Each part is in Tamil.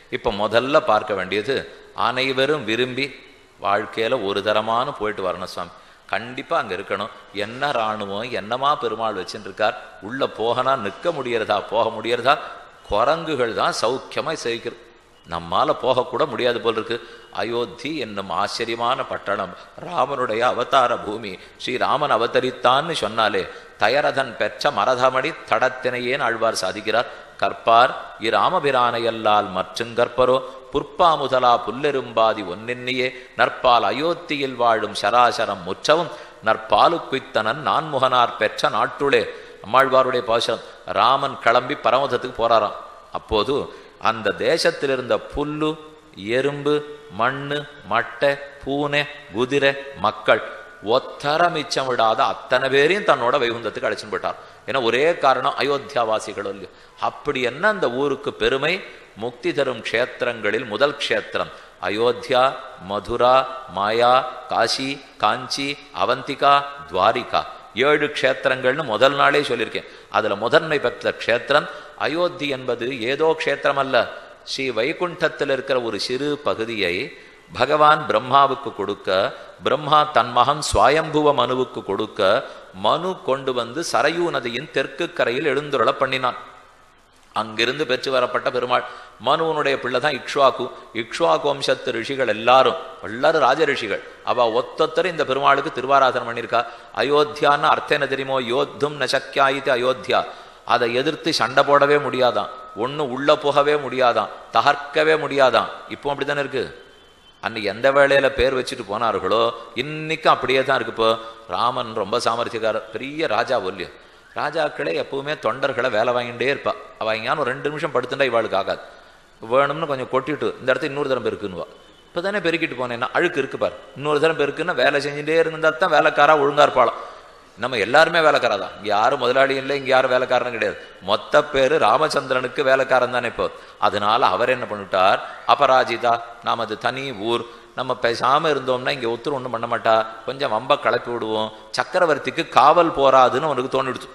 இப்ப முதல்ல பார்க்க வேண்டியது அனைவரும் விரும்பி வாழ்க்கையில ஒரு தரமான போயிட்டு வரணும் சுவாமி கண்டிப்பா அங்க இருக்கணும் என்ன ராணுவம் என்னமா பெருமாள் வச்சுட்டு இருக்கார் உள்ள போகனா நிற்க முடியறதா போக முடியறதா குரங்குகள் தான் சௌக்கியமா சேவிக்கிறது நம்மால போகக்கூட முடியாது போல் இருக்கு அயோத்தி என்னும் ஆச்சரியமான பட்டணம் ராமனுடைய அவதார பூமி ஸ்ரீராமன் அவதரித்தான்னு சொன்னாலே தயரதன் பெற்ற மரதமடி தடத்தினையேன் ஆழ்வார் சாதிக்கிறார் கற்பார் இராமபிரானையல்லால் மற்றும் கற்பரோ புற்பா முதலா புல்லெரும்பாதி ஒன்னென்னியே நற்பால் அயோத்தியில் வாழும் சராசரம் முற்றவும் நற்பாலு குய்த்தனன் நான்முகனார் பெற்ற நாட்டுளே அம்மாழ்வாருடைய பாசம் ராமன் கிளம்பி பரமதத்துக்கு போறாராம் அப்போது அந்த தேசத்தில் இருந்த புல்லு எறும்பு மண்ணு மட்டை பூனை குதிரை மக்கள் ஒத்தர மிச்சம் விடாத அத்தனை பேரையும் தன்னோட வைகுந்தத்துக்கு அழைச்சின்னு போயிட்டார் ஏன்னா ஒரே காரணம் அயோத்தியாவாசிகள் இல்லையோ அப்படி என்ன அந்த ஊருக்கு பெருமை முக்தி தரும் க்ஷேத்திரங்களில் முதல் க்ஷேத்திரம் அயோத்தியா மதுரா மாயா காசி காஞ்சி அவந்திகா துவாரிகா ஏழு க்ஷேத்திரங்கள்னு முதல் நாளே சொல்லியிருக்கேன் அதுல முதன்மை பெற்ற க்ஷேத்திரம் அயோத்தி என்பது ஏதோ க்ஷேத்திரம் அல்ல ஸ்ரீ வைகுண்டத்தில் இருக்கிற ஒரு சிறு பகுதியை பகவான் பிரம்மாவுக்கு கொடுக்க பிரம்மா தன் மகன் சுவாயம்புவ மனுவுக்கு கொடுக்க மனு கொண்டு வந்து சரையூ நதியின் தெற்கு கரையில் எழுந்துருள பண்ணினான் அங்கிருந்து பெற்று வரப்பட்ட பெருமாள் மனுவனுடைய பிள்ளை தான் இக்ஷ்வாக்கு இக்ஷ்வாக்கு வம்சத்து ரிஷிகள் எல்லாரும் எல்லாரும் ராஜ ரிஷிகள் அவ ஒத்தொத்தர் இந்த பெருமாளுக்கு திருவாராதனம் பண்ணியிருக்கா அயோத்தியான்னு அர்த்தம் என்ன தெரியுமோ யோத்தும் நசக்கியாயித்து அயோத்தியா அதை எதிர்த்து சண்டை போடவே முடியாதான் ஒண்ணு உள்ள போகவே முடியாதான் தகர்க்கவே முடியாதான் இப்போ அப்படித்தானே இருக்கு அன்னைக்கு எந்த வேளையில பேர் வச்சுட்டு போனார்களோ இன்னைக்கும் அப்படியே தான் இருக்கு இப்போ ராமன் ரொம்ப சாமர்த்தியக்காரர் பெரிய ராஜா ஒல்லியம் ராஜாக்களே எப்பவுமே தொண்டர்களை வேலை வாங்கிட்டே இருப்பா அவ எங்கேயானு ஒரு ரெண்டு நிமிஷம் படுத்துட்டா இவாளுக்கு ஆகாது வேணும்னு கொஞ்சம் கொட்டிட்டு இந்த இடத்துல இன்னொரு தரம் பெருக்குன்னுவா இப்போ தானே பெருக்கிட்டு போனேன்னா அழுக்கு இருக்கு பார் இன்னொரு தரம் பெருக்குன்னா வேலை செஞ்சுட்டே இருந்தா தான் வேலைக்காரா ஒழுங்கா இருப்பாளாம் நம்ம எல்லாருமே வேலைக்காரா தான் இங்க யாரும் முதலாளி இல்லை இங்க யாரும் வேலைக்காரனும் கிடையாது மொத்த பேரு ராமச்சந்திரனுக்கு வேலைக்காரன் தானே இப்போ அதனால அவர் என்ன பண்ணிட்டார் அபராஜிதா நாம் அது தனி ஊர் நம்ம பேசாம இருந்தோம்னா இங்க ஒத்துரு ஒன்றும் பண்ண மாட்டா கொஞ்சம் வம்ப கிளப்பி விடுவோம் சக்கரவர்த்திக்கு காவல் போராதுன்னு அவனுக்கு தோணிடுச்சு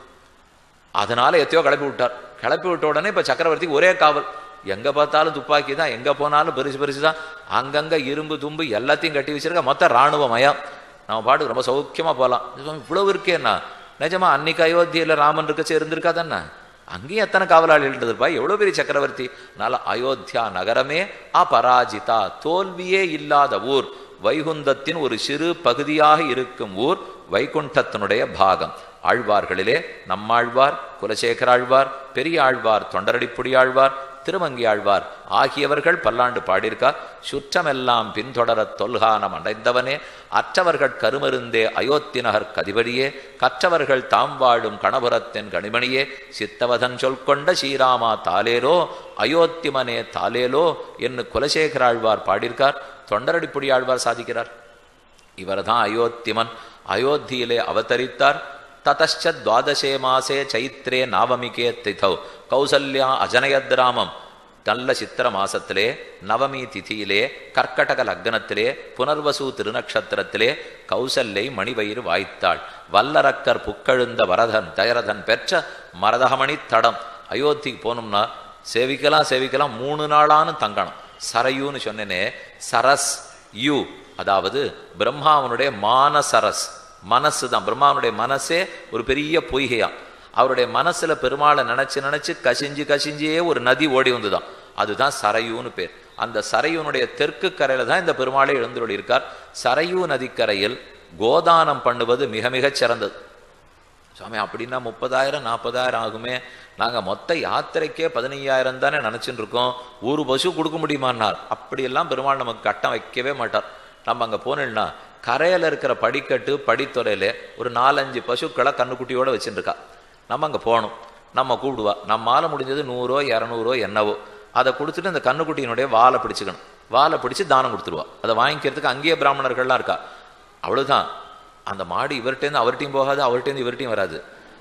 அதனால எத்தையோ கிளப்பி விட்டார் கிளப்பி விட்ட உடனே இப்ப சக்கரவர்த்திக்கு ஒரே காவல் எங்க பார்த்தாலும் துப்பாக்கி தான் எங்க போனாலும் பெருசு பெருசு தான் அங்கங்க இரும்பு தும்பு எல்லாத்தையும் கட்டி வச்சிருக்க மொத்த ராணுவ மயம் நம்ம பாட்டுக்கு ரொம்ப சௌக்கியமா போகலாம் சுவாமி இவ்வளவு இருக்கேன்னா நிஜமா அன்னைக்கு அயோத்தியில ராமன் இருக்கச்சு இருந்திருக்கா தானே அங்கேயும் எத்தனை காவலாளிகள் இருப்பா எவ்வளவு பெரிய சக்கரவர்த்தி அதனால அயோத்தியா நகரமே அபராஜிதா தோல்வியே இல்லாத ஊர் வைகுந்தத்தின் ஒரு சிறு பகுதியாக இருக்கும் ஊர் வைகுண்டத்தினுடைய பாகம் ஆழ்வார்களிலே நம்மாழ்வார் குலசேகர ஆழ்வார் பெரிய ஆழ்வார் தொண்டரடிப்புடி ஆழ்வார் திருமங்கி ஆழ்வார் ஆகியவர்கள் பல்லாண்டு பாடியிருக்கார் சுற்றமெல்லாம் பின்தொடரத் தொல்கானம் அடைந்தவனே அற்றவர்கள் கருமருந்தே அயோத்தி நகர் கதிபடியே கற்றவர்கள் தாம் வாழும் கணபுரத்தின் கணிமணியே சித்தவதன் சொல் கொண்ட ஸ்ரீராமா தாலேலோ அயோத்திமனே தாலேலோ என்று குலசேகர ஆழ்வார் பாடியிருக்கார் தொண்டரடிப்புடி ஆழ்வார் சாதிக்கிறார் இவர்தான் அயோத்திமன் அயோத்தியிலே அவதரித்தார் ததச்ச துவாதசே மாசே சைத்ரே நாவமிகே திதௌ கௌசல்யா அஜனயத்ராமம் நல்ல சித்திர மாசத்திலே நவமி திதியிலே கர்க்கடக லக்னத்திலே புனர்வசு திருநக்ஷத்திரத்திலே கௌசல்யை மணிவயிறு வாய்த்தாள் வல்லரக்கர் புக்கழுந்த வரதன் தயரதன் பெற்ற மரதகமணி தடம் அயோத்திக்கு போனோம்னா சேவிக்கலாம் சேவிக்கலாம் மூணு நாளானு தங்கணும் சரையூன்னு சொன்னேனே சரஸ் யூ அதாவது பிரம்மாவனுடைய மானசரஸ் மனசு தான் பிரம்மாவனுடைய மனசே ஒரு பெரிய பொய்கையா அவருடைய மனசுல பெருமாளை நினைச்சு நினைச்சு கசிஞ்சு கசிஞ்சே ஒரு நதி ஓடி வந்துதான் அதுதான் சரையூன்னு பேர் அந்த சரையூனுடைய தெற்கு கரையில தான் இந்த பெருமாளை எழுந்துள்ளி இருக்கார் சரையூ நதிக்கரையில் கோதானம் பண்ணுவது மிக மிகச் சிறந்தது சுவாமி அப்படின்னா முப்பதாயிரம் நாற்பதாயிரம் ஆகுமே நாங்கள் மொத்த யாத்திரைக்கே பதினையாயிரம் தானே நினச்சிட்டு இருக்கோம் ஒரு பசு கொடுக்க முடியுமான்னார் அப்படியெல்லாம் பெருமாள் நமக்கு கட்டம் வைக்கவே மாட்டார் நம்ம அங்கே போனோம்னா கரையில் இருக்கிற படிக்கட்டு படித்துறையில ஒரு நாலஞ்சு பசுக்களை கண்ணுக்குட்டியோட வச்சுருக்கா நம்ம அங்கே போகணும் நம்ம கூப்பிடுவா நம்மால முடிஞ்சது நூறோ இரநூறோ என்னவோ அதை கொடுத்துட்டு இந்த கண்ணுக்குட்டியினுடைய வாலை பிடிச்சுக்கணும் வாலை பிடிச்சு தானம் கொடுத்துருவா அதை வாங்கிக்கிறதுக்கு அங்கேயே பிராமணர்கள்லாம் இருக்கா அவ்வளவுதான் அந்த மாடு இவர்கிட்டேருந்து அவர்கிட்டையும் போகாது அவர்கிட்டேருந்து இவர்கிட்டையும் வராது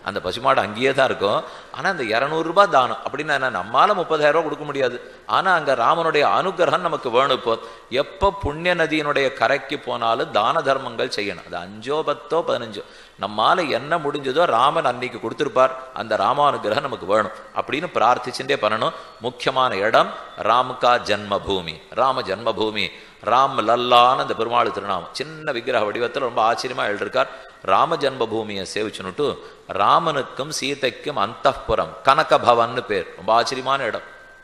அந்த பசுமாடு அங்கேயே தான் இருக்கும் ஆனால் அந்த இரநூறுபா தானம் அப்படின்னா என்ன நம்மால முப்பதாயிரம் ரூபாய் கொடுக்க முடியாது ஆனால் அங்கே ராமனுடைய அனுகிரகம் நமக்கு வேணும் இப்போ எப்போ புண்ணிய நதியினுடைய கரைக்கு போனாலும் தான தர்மங்கள் செய்யணும் அது அஞ்சோ பத்தோ பதினஞ்சோ நம்மால என்ன முடிஞ்சதோ ராமன் அன்னைக்கு கொடுத்திருப்பார் அந்த ராமானுகிரகம் நமக்கு வேணும் அப்படின்னு பிரார்த்திச்சுட்டே பண்ணணும் முக்கியமான இடம் ராமுகா ஜன்மபூமி ராம ஜன்மபூமி ராம் லல்லான்னு அந்த பெருமாள் திருநாமம் சின்ன விக்கிரக வடிவத்தில் ரொம்ப ஆச்சரியமா எழுதியிருக்கார் ராம ஜன்மபூமியை சேவிச்சுன்னுட்டு ராமனுக்கும் சீதைக்கும் அந்தப்புறம் கனகபவன்னு பேர் ரொம்ப ஆச்சரியமான இடம்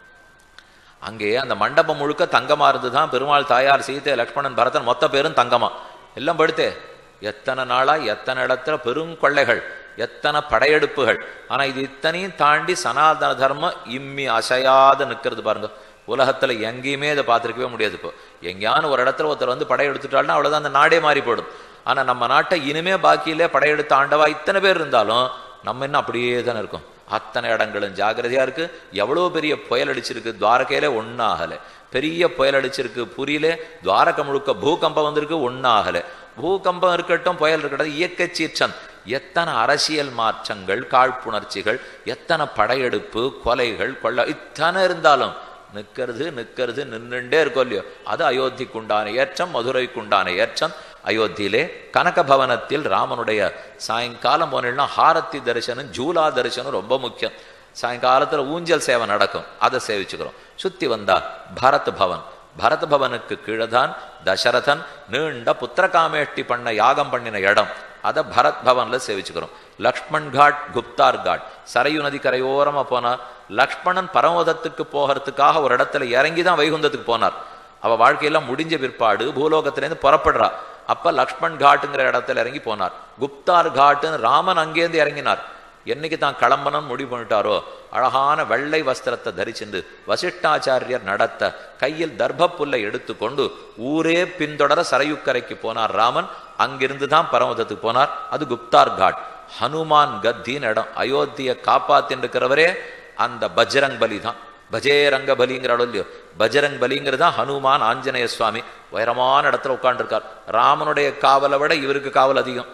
அங்கே அந்த மண்டபம் முழுக்க தங்கமா இருந்துதான் பெருமாள் தாயார் சீதை லக்ஷ்மணன் பரதன் மொத்த பேரும் தங்கமா எல்லாம் படுத்தே எத்தனை நாளா எத்தனை இடத்துல பெருங்கொள்ளைகள் எத்தனை படையெடுப்புகள் ஆனா இது இத்தனையும் தாண்டி சனாதன தர்மம் இம்மி அசையாத நிக்கிறது பாருங்க உலகத்துல எங்கேயுமே இதை பார்த்துருக்கவே முடியாது இப்போ எங்கேயான ஒரு இடத்துல ஒருத்தர் வந்து படையெடுத்துட்டாள்னா அவ்வளவுதான் அந்த நாடே மாறி போயிடும் ஆனா நம்ம நாட்டை இனிமே பாக்கியிலே படையெடுத்த ஆண்டவா இத்தனை பேர் இருந்தாலும் நம்ம இன்னும் அப்படியே தானே இருக்கோம் அத்தனை இடங்களும் ஜாகிரதையா இருக்கு எவ்வளவு பெரிய புயல் அடிச்சிருக்கு துவாரகையில ஒன்னாகல பெரிய புயல் அடிச்சிருக்கு புரியல துவாரகை முழுக்க பூகம்பம் வந்திருக்கு ஒன்னாகல பூகம்பம் இருக்கட்டும் புயல் இருக்கட்டும் இயக்க சீற்றம் எத்தனை அரசியல் மாற்றங்கள் காழ்ப்புணர்ச்சிகள் எத்தனை படையெடுப்பு கொலைகள் கொள்ள இத்தனை இருந்தாலும் நிற்கிறது நிற்கிறது நின்றுண்டே இருக்கும் இல்லையோ அது அயோத்திக்குண்டான ஏற்றம் மதுரைக்குண்டான ஏற்றம் அயோத்தியிலே கனக பவனத்தில் ராமனுடைய சாயங்காலம் போனீங்கன்னா ஹாரத்தி தரிசனம் ஜூலா தரிசனம் ரொம்ப முக்கியம் சாயங்காலத்தில் ஊஞ்சல் சேவை நடக்கும் அதை சேவிச்சுக்கிறோம் சுத்தி வந்தா பரத் பவன் பரத் பவனுக்கு கீழே தான் தசரதன் நீண்ட புத்திரகாமேஷ்டி பண்ண யாகம் பண்ணின இடம் அதை பரத் பவன்ல சேவிச்சுக்கிறோம் லக்ஷ்மண் காட் குப்தார் காட் சரையு நதி கரையோரமா போனார் லக்ஷ்மணன் பரமோதத்துக்கு போகிறதுக்காக ஒரு இடத்துல இறங்கி தான் வைகுந்தத்துக்கு போனார் அவ வாழ்க்கையெல்லாம் முடிஞ்ச பிற்பாடு பூலோகத்திலேருந்து புறப்படுறா அப்ப லக்ஷ்மண் காட்டுங்கிற இடத்துல இறங்கி போனார் குப்தார் காட்டுன்னு ராமன் அங்கேருந்து இறங்கினார் என்னைக்கு தான் கிளம்பணும்னு முடிவு பண்ணிட்டாரோ அழகான வெள்ளை வஸ்திரத்தை தரிச்சுண்டு வசிஷ்டாச்சாரியர் நடத்த கையில் தர்ப்ப புல்லை எடுத்துக்கொண்டு ஊரே பின்தொடர சரையுக்கரைக்கு போனார் ராமன் அங்கிருந்து தான் பரமதத்துக்கு போனார் அது குப்தார் காட் ஹனுமான் கத்தின்னு இடம் அயோத்தியை காப்பாத்தின்னு இருக்கிறவரே அந்த பஜ்ரங் பலி தான் பஜேரங்க பலிங்கிற இடம் இல்லையோ பஜரங் பலிங்கிறது தான் ஹனுமான் ஆஞ்சநேய சுவாமி உயரமான இடத்துல உட்காந்துருக்கார் ராமனுடைய காவலை விட இவருக்கு காவல் அதிகம்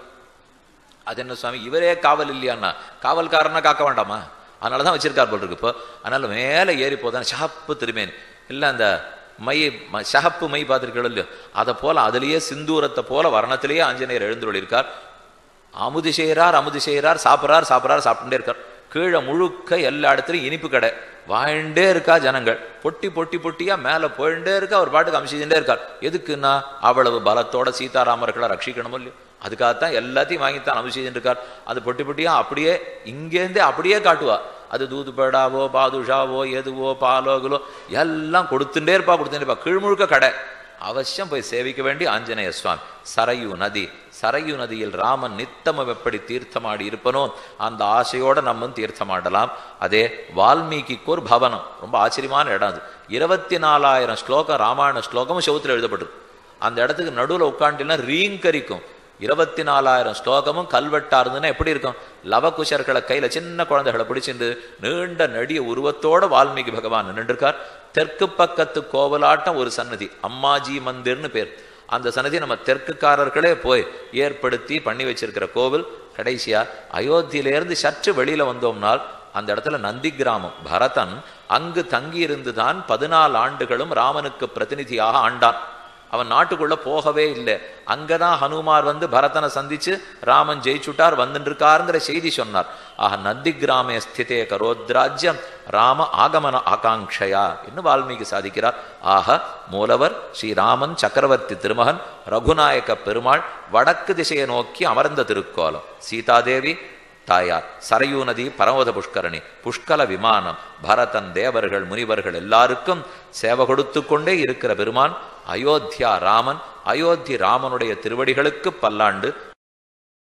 அது என்ன சுவாமி இவரே காவல் இல்லையான்னா காவல்காரனா காக்க வேண்டாமா அதனால தான் வச்சிருக்கார் போல் இருக்கு இப்போ அதனால மேலே ஏறி போதான் ஷாப்பு திருமேனி இல்லை அந்த மை ம- ஷஹப்பு மை பார்த்துருக்கீங்களோ இல்லையோ அதை போல அதுலேயே சிந்தூரத்தை போல வர்ணத்திலேயே ஆஞ்சநேயர் எழுந்துள்ளிருக்கார் அமுது செய்கிறார் அமுது செய்கிறார் சாப்பிட்றார் சாப்பிட்றார் சாப்பிட்டுட்டே இருக்கார் கீழே முழுக்க எல்லா இடத்துலையும் இனிப்பு கடை வாழ்ண்டே இருக்கா ஜனங்கள் பொட்டி பொட்டி பொட்டியா மேலே போயிட்டே இருக்கா அவர் பாட்டுக்கு அமிச்சிச்சுட்டே இருக்கார் எதுக்குன்னா அவ்வளவு பலத்தோட சீதாராமர்களை ரட்சிக்கணுமோ இல்லையோ அதுக்காகத்தான் எல்லாத்தையும் வாங்கித்தான் அபிஷேகம் இருக்கார் அது பொட்டி பொட்டியா அப்படியே இங்கேருந்தே அப்படியே காட்டுவா அது தூது பேடாவோ பாதுஷாவோ எதுவோ பாலோகலோ எல்லாம் கொடுத்துட்டே இருப்பா கொடுத்துட்டே இருப்பா கீழ்முழுக்க கடை அவசியம் போய் சேவிக்க வேண்டி ஆஞ்சநேய சுவாமி சரையு நதி சரையு நதியில் ராமன் நித்தமும் எப்படி தீர்த்தமாடி இருப்பனோ அந்த ஆசையோட நம்மும் தீர்த்தமாடலாம் அதே வால்மீகிக்கு ஒரு பவனம் ரொம்ப ஆச்சரியமான இடம் அது இருபத்தி நாலாயிரம் ஸ்லோகம் ராமாயண ஸ்லோகமும் செவுத்துல எழுதப்பட்டிருக்கு அந்த இடத்துக்கு நடுவுல உட்காந்துனா ரீங்கரிக்கும் இருபத்தி நாலாயிரம் ஸ்லோகமும் கல்வெட்டா இருந்துன்னா எப்படி இருக்கும் லவகுஷர்களை கையில சின்ன குழந்தைகளை பிடிச்சிட்டு நீண்ட நெடிய உருவத்தோட வால்மீகி பகவான் நின்றுருக்கார் தெற்கு பக்கத்து கோவலாட்டம் ஒரு சன்னதி அம்மாஜி மந்திர்னு பேர் அந்த சன்னதி நம்ம தெற்குக்காரர்களே போய் ஏற்படுத்தி பண்ணி வச்சிருக்கிற கோவில் கடைசியா அயோத்தியிலிருந்து சற்று வெளியில வந்தோம்னால் அந்த இடத்துல நந்தி கிராமம் பரதன் அங்கு தங்கி இருந்துதான் பதினாலு ஆண்டுகளும் ராமனுக்கு பிரதிநிதியாக ஆண்டான் அவன் நாட்டுக்குள்ள போகவே இல்லை அங்கதான் ஹனுமார் வந்து பரதனை சந்திச்சு ராமன் ஜெயிச்சுட்டார் வந்துட்டு இருக்காருங்கிற செய்தி சொன்னார் ஆக நந்தி கிராமே ஸ்திதே கரோத்ராஜ்யம் ராம ஆகமன ஆகாங்ஷயா என்று வால்மீகி சாதிக்கிறார் ஆக மூலவர் ஸ்ரீராமன் சக்கரவர்த்தி திருமகன் ரகுநாயக பெருமாள் வடக்கு திசையை நோக்கி அமர்ந்த திருக்கோலம் சீதாதேவி தாயார் சரையூ நதி பரமோத புஷ்கரணி புஷ்கல விமானம் பரதன் தேவர்கள் முனிவர்கள் எல்லாருக்கும் சேவை கொடுத்து கொண்டே இருக்கிற பெருமான் அயோத்தியா ராமன் அயோத்தி ராமனுடைய திருவடிகளுக்கு பல்லாண்டு